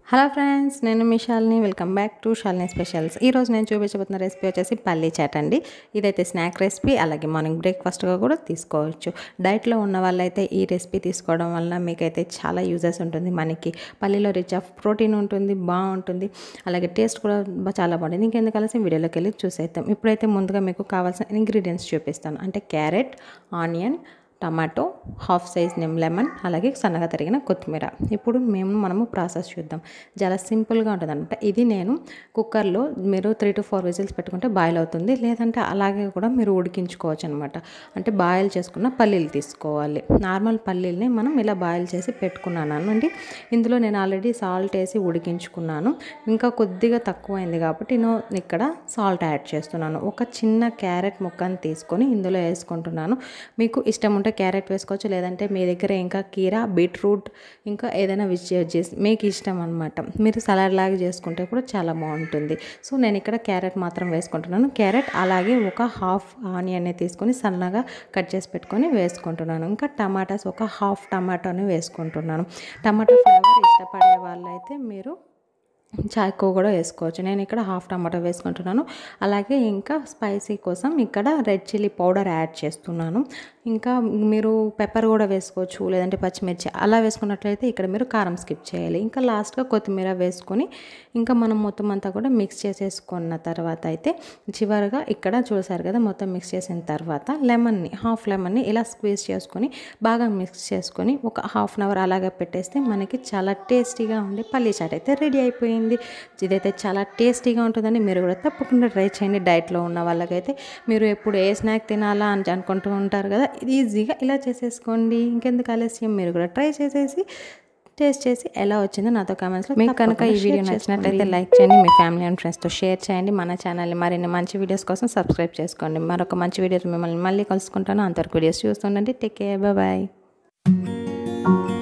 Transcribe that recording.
hello friends నేను మీ Shalini welcome back to Shalini specials ఈరోజు నేను చూపించబోతున్న రెసిపీ వచ్చేసి పల్లీ చాట్ అండి ఇదైతే స్నాక్ రెసిపీ అలాగే మార్నింగ్ బ్రేక్ఫాస్ట్గా కూడా తీసుకోవచ్చు డైట్లో ఉన్న వాళ్ళైతే ఈ రెసిపీ తీసుకోవడం వల్ల మీకైతే చాలా యూజెస్ ఉంటుంది మనకి పల్లీలో రిచ్ ఆఫ్ ప్రోటీన్ ఉంటుంది బాగుంటుంది అలాగే టేస్ట్ కూడా బా- చాలా బాగుంటుంది ఇంకెందుకు కలిసి వీడియోలోకి వెళ్ళి చూసేద్దాం ఇప్పుడైతే ముందుగా మీకు కావాల్సిన ఇంగ్రీడియంట్స్ చూపిస్తాను అంటే carrot onion tomato half size నిమ్ లెమన్ అలాగే సన్నగా తరిగిన కొత్తిమీర ఇప్పుడు మేము మనము ప్రాసెస్ చూద్దాం చాలా సింపుల్గా ఉంటుంది అనమాట ఇది నేను కుక్కర్లో మీరు త్రీ టు ఫోర్ విజిల్స్ పెట్టుకుంటే బాయిల్ అవుతుంది లేదంటే అలాగే కూడా మీరు ఉడికించుకోవచ్చు అనమాట అంటే బాయిల్ చేసుకున్న పల్లీలు తీసుకోవాలి నార్మల్ పల్లీల్ని మనం ఇలా బాయిల్ చేసి పెట్టుకున్నాను అండి ఇందులో నేను ఆల్రెడీ సాల్ట్ వేసి ఉడికించుకున్నాను ఇంకా కొద్దిగా తక్కువైంది కాబట్టి నేను ఇక్కడ సాల్ట్ యాడ్ చేస్తున్నాను ఒక చిన్న క్యారెట్ ముక్కను తీసుకొని ఇందులో వేసుకుంటున్నాను మీకు ఇష్టం ఉంటే క్యారెట్ వేసుకోవచ్చు లేదంటే మీ దగ్గర ఇంకా కీరా బీట్రూట్ ఇంకా ఏదైనా వెజిటేబుల్స్ మీకు ఇష్టం అనమాట మీరు సలాడ్ లాగా చేసుకుంటే కూడా చాలా బాగుంటుంది సో నేను ఇక్కడ క్యారెట్ మాత్రం వేసుకుంటున్నాను క్యారెట్ అలాగే ఒక హాఫ్ ఆనియన్ని తీసుకొని సన్నగా కట్ చేసి పెట్టుకొని వేసుకుంటున్నాను ఇంకా టమాటాస్ ఒక హాఫ్ టమాటోని వేసుకుంటున్నాను టమాటా ఫ్లేవర్ ఇష్టపడే వాళ్ళైతే మీరు చాయ్ ఎక్కువ కూడా వేసుకోవచ్చు నేను ఇక్కడ హాఫ్ టమాటో వేసుకుంటున్నాను అలాగే ఇంకా స్పైసీ కోసం ఇక్కడ రెడ్ చిల్లీ పౌడర్ యాడ్ చేస్తున్నాను ఇంకా మీరు పెప్పర్ కూడా వేసుకోవచ్చు లేదంటే పచ్చిమిర్చి అలా వేసుకున్నట్లయితే ఇక్కడ మీరు కారం స్కిప్ చేయాలి ఇంకా లాస్ట్గా కొత్తిమీర వేసుకొని ఇంకా మనం మొత్తం అంతా కూడా మిక్స్ చేసేసుకున్న తర్వాత అయితే చివరిగా ఇక్కడ చూసారు కదా మొత్తం మిక్స్ చేసిన తర్వాత లెమన్ని హాఫ్ లెమన్ని ఇలా స్క్వీజ్ చేసుకొని బాగా మిక్స్ చేసుకొని ఒక హాఫ్ అన్ అవర్ అలాగే పెట్టేస్తే మనకి చాలా టేస్టీగా ఉండి పల్లీ చాట్ అయితే రెడీ అయిపోయింది ఇదైతే చాలా టేస్టీగా ఉంటుందని మీరు కూడా తప్పకుండా ట్రై చేయండి డైట్లో ఉన్న వాళ్ళకైతే మీరు ఎప్పుడు ఏ స్నాక్ తినాలా అని అనుకుంటూ ఉంటారు కదా ఇది ఈజీగా ఇలా చేసేసుకోండి ఇంకెందుకు ఆలస్యం మీరు కూడా ట్రై చేసేసి టేస్ట్ చేసి ఎలా వచ్చిందో నాతో కామెంట్స్లో మీకు కనుక ఈ వీడియో నచ్చినట్లయితే లైక్ చేయండి మీ ఫ్యామిలీ అండ్ ఫ్రెండ్స్తో షేర్ చేయండి మన ఛానల్ని మరిన్ని మంచి వీడియోస్ కోసం సబ్స్క్రైబ్ చేసుకోండి మరొక మంచి వీడియోస్ మిమ్మల్ని మళ్ళీ కలుసుకుంటాను అంతవరకు వీడియోస్ చూస్తుండండి టేక్ కేర్ బాయ్